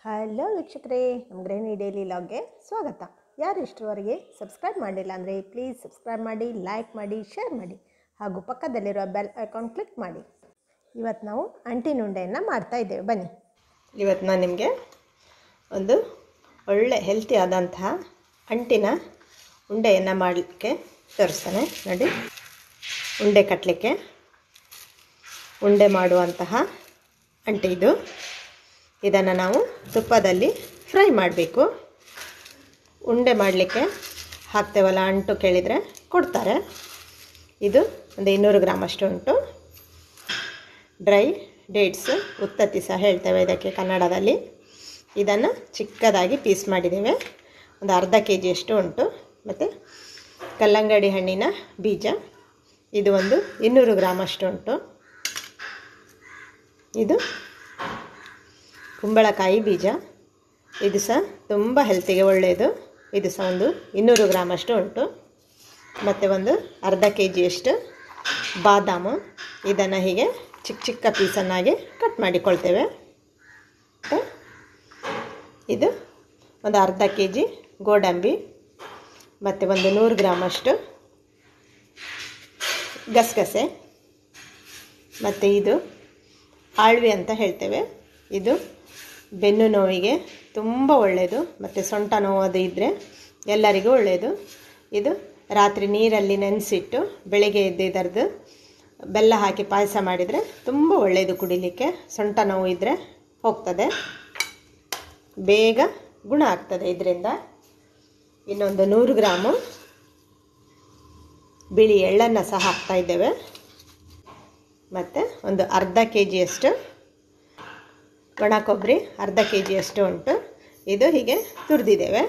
hello ವೀಕ್ಷಕರೇ ನಮ್ಮ ಗೃಹಿಣಿ ಡೈಲಿ ಲಾಗ್ಗೆ ಸ್ವಾಗತ ಯಾರು ಇಷ್ಟರವರೆಗೆ ಸಬ್ಸ್ಕ್ರೈಬ್ ಮಾಡಿಲ್ಲ ಅಂದರೆ ಪ್ಲೀಸ್ ಸಬ್ಸ್ಕ್ರೈಬ್ ಮಾಡಿ ಲೈಕ್ ಮಾಡಿ ಶೇರ್ ಮಾಡಿ ಹಾಗೂ ಪಕ್ಕದಲ್ಲಿರೋ ಬೆಲ್ ಐಕಾನ್ ಕ್ಲಿಕ್ ಮಾಡಿ ಇವತ್ತು ನಾವು ಅಂಟಿನ ಉಂಡೆಯನ್ನು ಮಾಡ್ತಾ ಇದ್ದೇವೆ ಬನ್ನಿ ಇವತ್ತು ನಾನು ನಿಮಗೆ ಒಂದು ಒಳ್ಳೆ ಹೆಲ್ತಿ ಆದಂತಹ ಅಂಟಿನ ಉಂಡೆಯನ್ನು ಮಾಡಲಿಕ್ಕೆ ತೋರಿಸ್ತೇನೆ ನೋಡಿ ಉಂಡೆ ಕಟ್ಟಲಿಕ್ಕೆ ಉಂಡೆ ಮಾಡುವಂತಹ ಅಂಟೆ ಇದು ಇದನ್ನು ನಾವು ತುಪ್ಪದಲ್ಲಿ ಫ್ರೈ ಮಾಡಬೇಕು ಉಂಡೆ ಮಾಡಲಿಕ್ಕೆ ಹಾಕ್ತೇವಲ್ಲ ಅಂಟು ಕೇಳಿದರೆ ಕೊಡ್ತಾರೆ ಇದು ಒಂದು ಇನ್ನೂರು ಗ್ರಾಮ್ ಅಷ್ಟು ಉಂಟು ಡ್ರೈ ಡೇಟ್ಸ್ ಉತ್ತತ್ತಿ ಸಹ ಹೇಳ್ತೇವೆ ಇದಕ್ಕೆ ಕನ್ನಡದಲ್ಲಿ ಇದನ್ನು ಚಿಕ್ಕದಾಗಿ ಪೀಸ್ ಮಾಡಿದ್ದೇವೆ ಒಂದು ಅರ್ಧ ಕೆ ಜಿಯಷ್ಟು ಉಂಟು ಮತ್ತು ಕಲ್ಲಂಗಡಿ ಹಣ್ಣಿನ ಬೀಜ ಇದು ಒಂದು ಇನ್ನೂರು ಗ್ರಾಮ್ ಅಷ್ಟು ಉಂಟು ಇದು ಕುಂಬಳಕಾಯಿ ಬೀಜ ಇದು ಸಹ ತುಂಬ ಹೆಲ್ತಿಗೆ ಒಳ್ಳೆಯದು ಇದು ಸಹ ಒಂದು ಇನ್ನೂರು ಗ್ರಾಮ್ ಅಷ್ಟು ಉಂಟು ಮತ್ತು ಒಂದು ಅರ್ಧ ಕೆ ಜಿಯಷ್ಟು ಬಾದಾಮು ಇದನ್ನು ಹೀಗೆ ಚಿಕ್ಕ ಚಿಕ್ಕ ಪೀಸನ್ನಾಗಿ ಕಟ್ ಮಾಡಿಕೊಳ್ತೇವೆ ಮತ್ತು ಇದು ಒಂದು ಅರ್ಧ ಕೆ ಜಿ ಗೋಡಂಬಿ ಮತ್ತು ಒಂದು ನೂರು ಗ್ರಾಮಷ್ಟು ಗಸಗಸೆ ಮತ್ತು ಇದು ಆಳ್ವಿ ಅಂತ ಹೇಳ್ತೇವೆ ಇದು ಬೆನ್ನು ನೋವಿಗೆ ತುಂಬ ಒಳ್ಳೆಯದು ಮತ್ತು ಸೊಂಟ ನೋವು ಅದು ಇದ್ದರೆ ಎಲ್ಲರಿಗೂ ಒಳ್ಳೆಯದು ಇದು ರಾತ್ರಿ ನೀರಲ್ಲಿ ನೆನೆಸಿಟ್ಟು ಬೆಳಿಗ್ಗೆ ಎದ್ದು ಇದರದ್ದು ಬೆಲ್ಲ ಹಾಕಿ ಪಾಯಸ ಮಾಡಿದರೆ ತುಂಬ ಒಳ್ಳೆಯದು ಕುಡಿಲಿಕ್ಕೆ ಸೊಂಟ ನೋವು ಇದ್ದರೆ ಹೋಗ್ತದೆ ಬೇಗ ಗುಣ ಆಗ್ತದೆ ಇದರಿಂದ ಇನ್ನೊಂದು ನೂರು ಗ್ರಾಮು ಬಿಳಿ ಎಳ್ಳನ್ನು ಸಹ ಹಾಕ್ತಾ ಇದ್ದೇವೆ ಮತ್ತು ಒಂದು ಅರ್ಧ ಕೆ ಜಿಯಷ್ಟು ಒಣ ಕೊಬ್ಬರಿ ಅರ್ಧ ಕೆ ಜಿಯಷ್ಟು ಉಂಟು ಇದು ಹೀಗೆ ತುರಿದಿದ್ದೇವೆ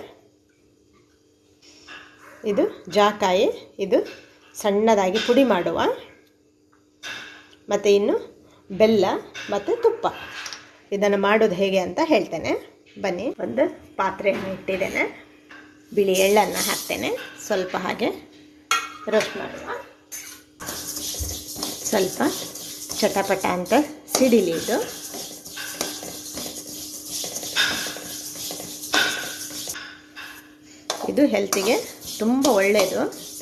ಇದು ಜಾಕಾಯಿ ಇದು ಸಣ್ಣದಾಗಿ ಪುಡಿ ಮಾಡುವ ಮತ್ತು ಇನ್ನು ಬೆಲ್ಲ ಮತ್ತು ತುಪ್ಪ ಇದನ್ನು ಮಾಡೋದು ಹೇಗೆ ಅಂತ ಹೇಳ್ತೇನೆ ಬನ್ನಿ ಒಂದು ಪಾತ್ರೆಯನ್ನು ಇಟ್ಟಿದ್ದೇನೆ ಬಿಳಿ ಎಳ್ಳನ್ನು ಹಾಕ್ತೇನೆ ಸ್ವಲ್ಪ ಹಾಗೆ ರೋಸ್ಟ್ ಮಾಡುವ ಸ್ವಲ್ಪ ಚಟಪಟ ಅಂತ ಸಿಡಿಲಿ ಇದು ಇದು ಹೆಲ್ತಿಗೆ ತುಂಬ ಒಳ್ಳೆಯದು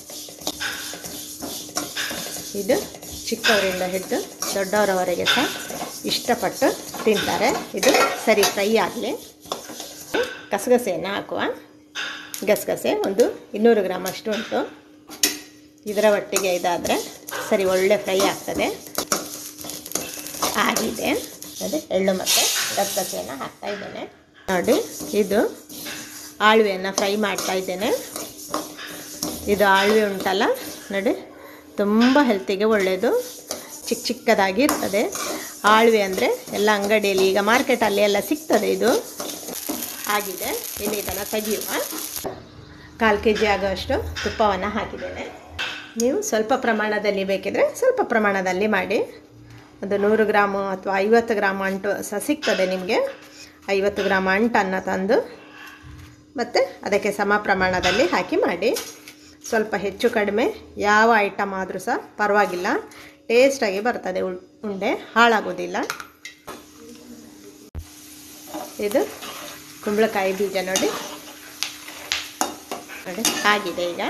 ಇದು ಚಿಕ್ಕವರಿಂದ ಹಿಡಿದು ದೊಡ್ಡವರವರೆಗೆ ಸಹ ಇಷ್ಟಪಟ್ಟು ತಿಂತಾರೆ ಇದು ಸರಿ ಫ್ರೈ ಆಗಲಿ ಗಸಗಸೆಯನ್ನು ಹಾಕುವ ಗಸಗಸೆ ಒಂದು ಇನ್ನೂರು ಗ್ರಾಮ್ ಅಷ್ಟು ಉಂಟು ಇದರ ಒಟ್ಟಿಗೆ ಇದಾದರೆ ಸರಿ ಒಳ್ಳೆ ಫ್ರೈ ಆಗ್ತದೆ ಆಗಿದೆ ಅದೇ ಎಳ್ಳು ಮತ್ತು ಗಸಗಸೆಯನ್ನು ಹಾಕ್ತಾ ಇದ್ದೇನೆ ನೋಡಿ ಇದು ಆಳ್ವೆಯನ್ನು ಫ್ರೈ ಮಾಡ್ತಾ ಇದ್ದೇನೆ ಇದು ಆಳ್ವೆ ಉಂಟಲ್ಲ ನೋಡಿ ತುಂಬ ಹೆಲ್ತಿಗೆ ಒಳ್ಳೆಯದು ಚಿಕ್ಕ ಚಿಕ್ಕದಾಗಿ ಇರ್ತದೆ ಆಳ್ವೆ ಅಂದರೆ ಎಲ್ಲ ಅಂಗಡಿಯಲ್ಲಿ ಈಗ ಮಾರ್ಕೆಟಲ್ಲಿ ಎಲ್ಲ ಸಿಗ್ತದೆ ಇದು ಆಗಿದೆ ಇನ್ನು ಇದನ್ನು ತೆಗೆಯುವ ಕಾಲು ಕೆ ಜಿ ಆಗುವಷ್ಟು ತುಪ್ಪವನ್ನು ಹಾಕಿದ್ದೇನೆ ನೀವು ಸ್ವಲ್ಪ ಪ್ರಮಾಣದಲ್ಲಿ ಬೇಕಿದ್ರೆ ಸ್ವಲ್ಪ ಪ್ರಮಾಣದಲ್ಲಿ ಮಾಡಿ ಒಂದು ನೂರು ಗ್ರಾಮು ಅಥವಾ ಐವತ್ತು ಗ್ರಾಮ್ ಅಂಟು ಸಹ ಸಿಗ್ತದೆ ನಿಮಗೆ ಐವತ್ತು ಗ್ರಾಮ್ ಅಂಟನ್ನು ತಂದು ಮತ್ತು ಅದಕ್ಕೆ ಸಮ ಪ್ರಮಾಣದಲ್ಲಿ ಹಾಕಿ ಮಾಡಿ ಸ್ವಲ್ಪ ಹೆಚ್ಚು ಕಡಿಮೆ ಯಾವ ಐಟಮ್ ಆದರೂ ಸಹ ಪರವಾಗಿಲ್ಲ ಟೇಸ್ಟಾಗಿ ಬರ್ತದೆ ಉಂಡೆ ಹಾಳಾಗೋದಿಲ್ಲ ಇದು ಕುಂಬಳಕಾಯಿ ಬೀಜ ನೋಡಿ ನೋಡಿ ಆಗಿದೆ ಈಗ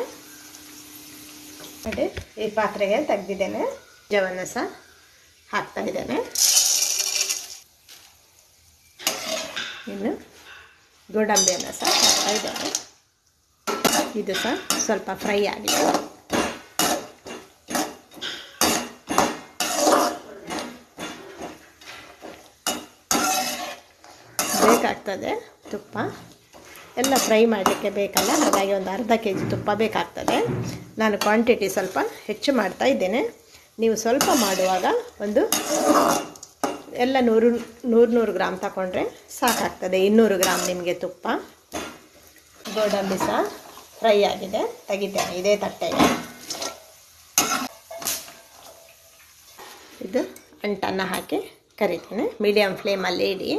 ನೋಡಿ ಈ ಪಾತ್ರೆಗೆ ತೆಗೆದಿದ್ದೇನೆ ಬೀಜವನ್ನು ಸಹ ಹಾಕ್ತಾ ಇದ್ದೇನೆ ಇನ್ನು ಗೋಡಂಬಿಯನ್ನು ಸಹ ಹಾಕ್ತಾ ಇದ್ದೇನೆ ಇದು ಸಹ ಸ್ವಲ್ಪ ಫ್ರೈ ಆಗಿದೆ ಬೇಕಾಗ್ತದೆ ತುಪ್ಪ ಎಲ್ಲ ಫ್ರೈ ಮಾಡಲಿಕ್ಕೆ ಬೇಕಲ್ಲ ಹಾಗಾಗಿ ಒಂದು ಅರ್ಧ ಕೆ ಜಿ ತುಪ್ಪ ಬೇಕಾಗ್ತದೆ ನಾನು ಕ್ವಾಂಟಿಟಿ ಸ್ವಲ್ಪ ಹೆಚ್ಚು ಮಾಡ್ತಾ ಇದ್ದೇನೆ ನೀವು ಸ್ವಲ್ಪ ಮಾಡುವಾಗ ಒಂದು ಎಲ್ಲ ನೂರು ನೂರು ನೂರು ಗ್ರಾಮ್ ತಗೊಂಡ್ರೆ ಸಾಕಾಗ್ತದೆ ಇನ್ನೂರು ಗ್ರಾಮ್ ನಿಮಗೆ ತುಪ್ಪ ಗೋಡಂಬಿ ಸಹ ಫ್ರೈ ಆಗಿದೆ ತೆಗಿದ್ದೇನೆ ಇದೇ ತಟ್ಟೆಗೆ ಇದು ಅಂಟನ್ನು ಹಾಕಿ ಕರಿತೇನೆ ಮೀಡಿಯಮ್ ಫ್ಲೇಮಲ್ಲಿ ಇಡಿ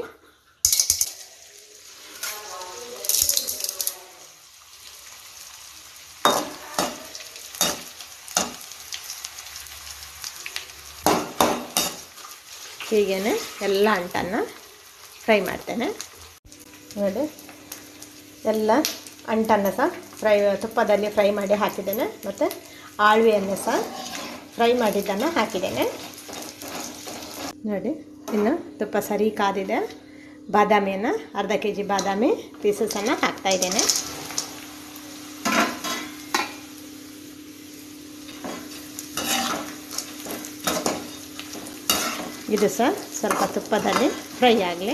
ಹೀಗೇ ಎಲ್ಲ ಅಂಟನ್ನು ಫ್ರೈ ಮಾಡ್ತೇನೆ ನೋಡಿ ಎಲ್ಲ ಅಂಟನ್ನು ಸಹ ಫ್ರೈ ತುಪ್ಪದಲ್ಲಿ ಫ್ರೈ ಮಾಡಿ ಹಾಕಿದ್ದೇನೆ ಮತ್ತು ಆಳ್ವಿಯನ್ನು ಸಹ ಫ್ರೈ ಮಾಡಿದ್ದನ್ನು ಹಾಕಿದ್ದೇನೆ ನೋಡಿ ಇನ್ನು ತುಪ್ಪ ಸರಿ ಕಾದಿದೆ ಬಾದಾಮಿಯನ್ನು ಅರ್ಧ ಕೆ ಜಿ ಬಾದಾಮಿ ಪೀಸಸನ್ನು ಹಾಕ್ತಾಯಿದ್ದೇನೆ ಇದು ಸಹ ಸ್ವಲ್ಪ ತುಪ್ಪದಲ್ಲಿ ಫ್ರೈ ಆಗಲಿ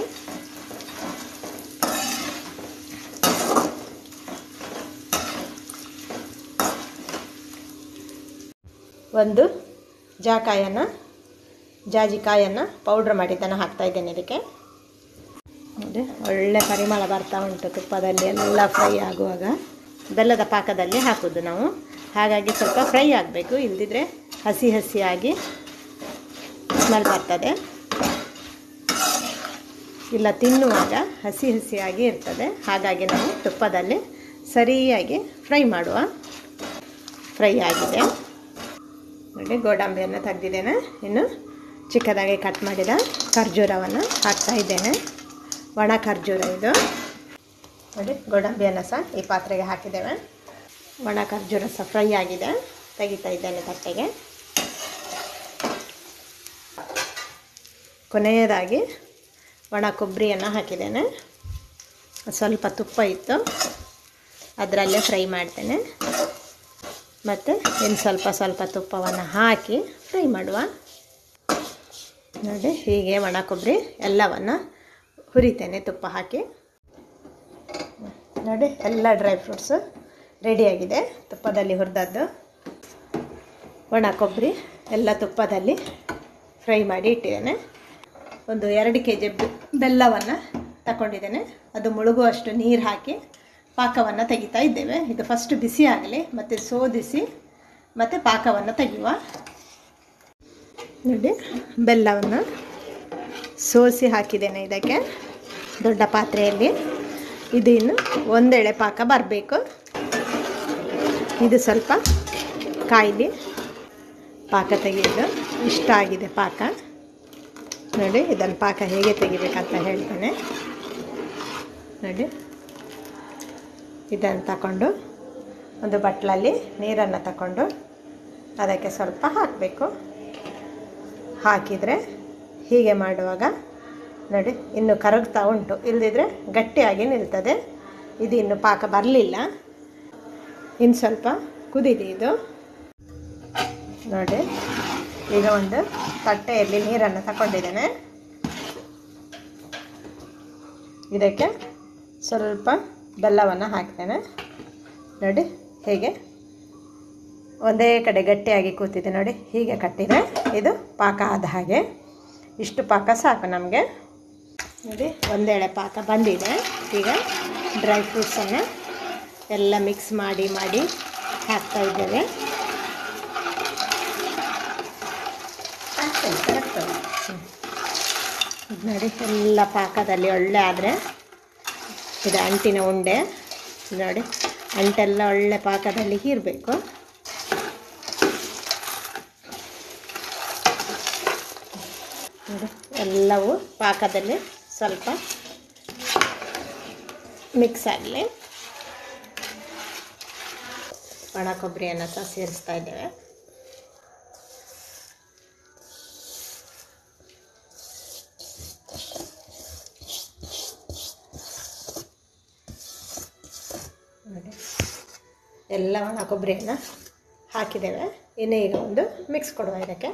ಒಂದು ಜಾಕಾಯನ್ನು ಜಾಜಿಕಾಯನ್ನು ಪೌಡ್ರ್ ಮಾಡಿದ್ದನ್ನು ಹಾಕ್ತಾಯಿದ್ದೇನೆ ಇದಕ್ಕೆ ನೋಡಿ ಒಳ್ಳೆ ಪರಿಮಳ ಬರ್ತಾ ಉಂಟು ತುಪ್ಪದಲ್ಲಿ ಎಲ್ಲ ಫ್ರೈ ಆಗುವಾಗ ಬೆಲ್ಲದ ಪಾಕದಲ್ಲಿ ಹಾಕೋದು ನಾವು ಹಾಗಾಗಿ ಸ್ವಲ್ಪ ಫ್ರೈ ಆಗಬೇಕು ಇಲ್ಲದಿದ್ದರೆ ಹಸಿ ಹಸಿಯಾಗಿ ಸ್ಮೆಲ್ ಬರ್ತದೆ ಇಲ್ಲ ತಿನ್ನುವಾಗ ಹಸಿ ಹಸಿಯಾಗಿ ಇರ್ತದೆ ಹಾಗಾಗಿ ನಾವು ತುಪ್ಪದಲ್ಲಿ ಸರಿಯಾಗಿ ಫ್ರೈ ಮಾಡುವ ಫ್ರೈ ಆಗಿದೆ ನೋಡಿ ಗೋಡಂಬಿಯನ್ನು ತೆಗೆದಿದ್ದೇನೆ ಇನ್ನು ಚಿಕ್ಕದಾಗಿ ಕಟ್ ಮಾಡಿದ ಖರ್ಜೂರವನ್ನು ಹಾಕ್ತಾ ಇದ್ದೇನೆ ಒಣ ಖರ್ಜೂರ ಇದು ನೋಡಿ ಗೋಡಂಬಿಯನ್ನು ಸಹ ಈ ಪಾತ್ರೆಗೆ ಹಾಕಿದ್ದೇವೆ ಒಣ ಖರ್ಜೂರ ಸಹ ಫ್ರೈ ಆಗಿದೆ ತೆಗಿತಾ ಇದ್ದೇನೆ ತಟ್ಟೆಗೆ ಕೊನೆಯದಾಗಿ ಒಣ ಕೊಬ್ಬರಿಯನ್ನು ಹಾಕಿದ್ದೇನೆ ಸ್ವಲ್ಪ ತುಪ್ಪ ಇತ್ತು ಅದರಲ್ಲೇ ಫ್ರೈ ಮಾಡ್ತೇನೆ ಮತ್ತು ಇನ್ನು ಸ್ವಲ್ಪ ಸ್ವಲ್ಪ ತುಪ್ಪವನ್ನು ಹಾಕಿ ಫ್ರೈ ಮಾಡುವ ನೋಡಿ ಹೀಗೆ ಒಣ ಕೊಬ್ಬರಿ ಎಲ್ಲವನ್ನು ಹುರಿತೇನೆ ತುಪ್ಪ ಹಾಕಿ ನೋಡಿ ಎಲ್ಲ ಡ್ರೈ ಫ್ರೂಟ್ಸು ರೆಡಿಯಾಗಿದೆ ತುಪ್ಪದಲ್ಲಿ ಹುರಿದದ್ದು ಒಣ ಕೊಬ್ಬರಿ ಎಲ್ಲ ತುಪ್ಪದಲ್ಲಿ ಫ್ರೈ ಮಾಡಿ ಇಟ್ಟಿದ್ದೇನೆ ಒಂದು ಎರಡು ಕೆ ಜಿ ಬೆಲ್ಲವನ್ನು ತಗೊಂಡಿದ್ದೇನೆ ಅದು ಮುಳುಗುವಷ್ಟು ನೀರು ಹಾಕಿ ಪಾಕವನ್ನು ತೆಗಿತಾ ಇದ್ದೇವೆ ಇದು ಫಸ್ಟ್ ಬಿಸಿ ಆಗಲಿ ಮತ್ತು ಸೋದಿಸಿ ಮತ್ತು ಪಾಕವನ್ನು ತೆಗೆಯುವ ನೋಡಿ ಬೆಲ್ಲವನ್ನು ಸೋಸಿ ಹಾಕಿದ್ದೇನೆ ಇದಕ್ಕೆ ದೊಡ್ಡ ಪಾತ್ರೆಯಲ್ಲಿ ಇದು ಇನ್ನು ಒಂದೆಳೆ ಪಾಕ ಬರಬೇಕು ಇದು ಸ್ವಲ್ಪ ಕಾಯಿಲಿ ಪಾಕ ತೆಗೆಯೋದು ಇಷ್ಟ ಆಗಿದೆ ಪಾಕ ನೋಡಿ ಇದನ್ನು ಪಾಕ ಹೇಗೆ ತೆಗಿಬೇಕಂತ ಹೇಳ್ತೇನೆ ನೋಡಿ ಇದನ್ನು ತಗೊಂಡು ಒಂದು ಬಟ್ಲಲ್ಲಿ ನೀರನ್ನು ತಗೊಂಡು ಅದಕ್ಕೆ ಸ್ವಲ್ಪ ಹಾಕಬೇಕು ಹಾಕಿದರೆ ಹೀಗೆ ಮಾಡುವಾಗ ನೋಡಿ ಇನ್ನು ಕರಗ್ತಾ ಉಂಟು ಇಲ್ಲದಿದ್ದರೆ ಗಟ್ಟಿಯಾಗಿ ನಿಲ್ತದೆ ಇದು ಇನ್ನು ಪಾಕ ಬರಲಿಲ್ಲ ಇನ್ನು ಸ್ವಲ್ಪ ಕುದಿದೆ ಇದು ನೋಡಿ ಈಗ ಒಂದು ತಟ್ಟೆಯಲ್ಲಿ ನೀರನ್ನು ತಗೊಂಡಿದ್ದೇನೆ ಇದಕ್ಕೆ ಸ್ವಲ್ಪ ಬೆಲ್ಲವನ್ನು ಹಾಕ್ತೇನೆ ನೋಡಿ ಹೇಗೆ ಒಂದೇ ಕಡೆ ಗಟ್ಟಿಯಾಗಿ ಕೂತಿದೆ ನೋಡಿ ಹೀಗೆ ಕಟ್ಟಿದೆ ಇದು ಪಾಕ ಆದ ಹಾಗೆ ಇಷ್ಟು ಪಾಕ ಸಾಕು ನಮಗೆ ನೋಡಿ ಒಂದೆಳೆ ಪಾಕ ಬಂದಿದೆ ಈಗ ಡ್ರೈ ಫ್ರೂಟ್ಸನ್ನು ಎಲ್ಲ ಮಿಕ್ಸ್ ಮಾಡಿ ಮಾಡಿ ಹಾಕ್ತಾ ಇದ್ದೇವೆ ಇದು ನೋಡಿ ಎಲ್ಲ ಪಾಕದಲ್ಲಿ ಒಳ್ಳೆ ಆದರೆ ಇದು ಅಂಟಿನ ಉಂಡೆ ಇದು ನೋಡಿ ಅಂಟೆಲ್ಲ ಒಳ್ಳೆ ಪಾಕದಲ್ಲಿ ಹೀರಬೇಕು ನೋಡಿ ಎಲ್ಲವೂ ಪಾಕದಲ್ಲಿ ಸ್ವಲ್ಪ ಮಿಕ್ಸ್ ಆಗಲಿ ಒಣ ಕೊಬ್ಬರಿಯನ್ನು ಸಹ ಸೇರಿಸ್ತಾ ಇದ್ದೇವೆ ನೋಡಿ ಎಲ್ಲ ಒಣ ಕೊಬ್ಬರಿಯನ್ನು ಹಾಕಿದ್ದೇವೆ ಇನ್ನು ಈಗ ಒಂದು ಮಿಕ್ಸ್ ಕೊಡುವ ಇದಕ್ಕೆ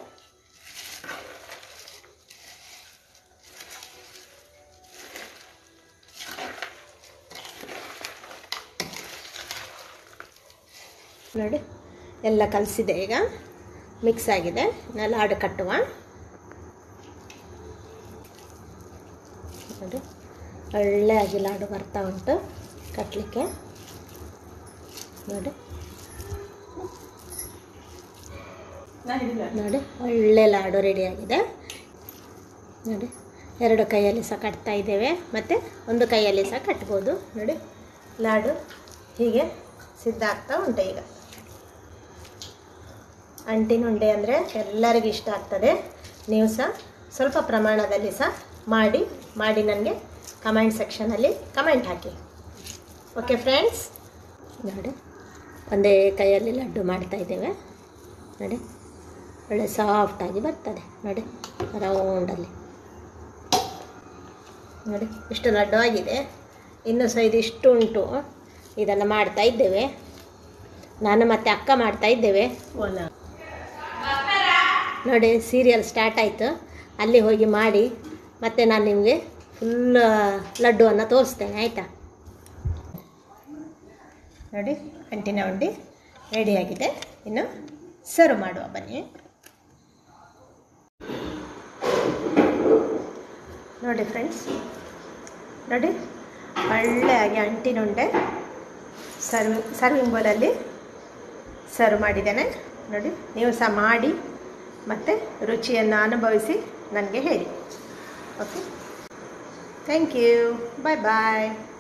ನೋಡಿ ಎಲ್ಲ ಕಲಸಿದೆ ಈಗ ಮಿಕ್ಸ್ ಆಗಿದೆ ಇನ್ನು ಲಾಡು ಕಟ್ಟುವ ನೋಡಿ ಒಳ್ಳೆಯಾಗಿ ಲಾಡು ಬರ್ತಾ ಉಂಟು ಕಟ್ಟಲಿಕ್ಕೆ ನೋಡಿ ನೋಡಿ ಒಳ್ಳೆ ಲಾಡು ರೆಡಿಯಾಗಿದೆ ನೋಡಿ ಎರಡು ಕೈಯಲ್ಲಿ ಸಹ ಕಟ್ತಾ ಇದ್ದೇವೆ ಮತ್ತು ಒಂದು ಕೈಯಲ್ಲಿ ಸಹ ಕಟ್ಬೋದು ನೋಡಿ ಲಾಡು ಹೀಗೆ ಸಿದ್ಧ ಆಗ್ತಾ ಉಂಟು ಈಗ ಅಂಟಿನ ಉಂಡೆ ಅಂದರೆ ಎಲ್ಲರಿಗೂ ಇಷ್ಟ ಆಗ್ತದೆ ನೀವು ಸಹ ಸ್ವಲ್ಪ ಪ್ರಮಾಣದಲ್ಲಿ ಸಹ ಮಾಡಿ ಮಾಡಿ ನನಗೆ ಕಮೆಂಟ್ ಸೆಕ್ಷನಲ್ಲಿ ಕಮೆಂಟ್ ಹಾಕಿ ಓಕೆ ಫ್ರೆಂಡ್ಸ್ ನೋಡಿ ಒಂದೇ ಕೈಯಲ್ಲಿ ಲಡ್ಡು ಮಾಡ್ತಾ ಇದ್ದೇವೆ ನೋಡಿ ಒಳ್ಳೆ ಸಾಫ್ಟಾಗಿ ಬರ್ತದೆ ನೋಡಿ ರೌಂಡಲ್ಲಿ ನೋಡಿ ಇಷ್ಟು ಲಡ್ಡು ಆಗಿದೆ ಇನ್ನೂ ಸಹ ಇದಿಷ್ಟು ಉಂಟು ಇದನ್ನು ಮಾಡ್ತಾ ಇದ್ದೇವೆ ನಾನು ಮತ್ತು ಅಕ್ಕ ಮಾಡ್ತಾ ಇದ್ದೇವೆ ನೋಡಿ ಸೀರಿಯಲ್ ಸ್ಟಾರ್ಟ್ ಆಯಿತು ಅಲ್ಲಿ ಹೋಗಿ ಮಾಡಿ ಮತ್ತೆ ನಾನು ನಿಮಗೆ ಫುಲ್ ಲಡ್ಡುವನ್ನು ತೋರಿಸ್ತೇನೆ ಆಯಿತಾ ನೋಡಿ ಅಂಟಿನ ಉಂಡಿ ರೆಡಿಯಾಗಿದೆ ಇನ್ನು ಸರ್ವ್ ಮಾಡುವ ಬನ್ನಿ ನೋಡಿ ಫ್ರೆಂಡ್ಸ್ ನೋಡಿ ಒಳ್ಳೆಯಾಗಿ ಅಂಟಿನ ಉಂಡೆ ಸರ್ವ್ ಸರ್ವಿಂಗ್ ಬೌಲಲ್ಲಿ ಸರ್ವ್ ಮಾಡಿದ್ದೇನೆ ನೋಡಿ ನೀವು ಸಹ ಮಾಡಿ ಮತ್ತು ರುಚಿಯನ್ನು ಅನುಭವಿಸಿ ನನಗೆ ಹೇಳಿ okay thank you bye bye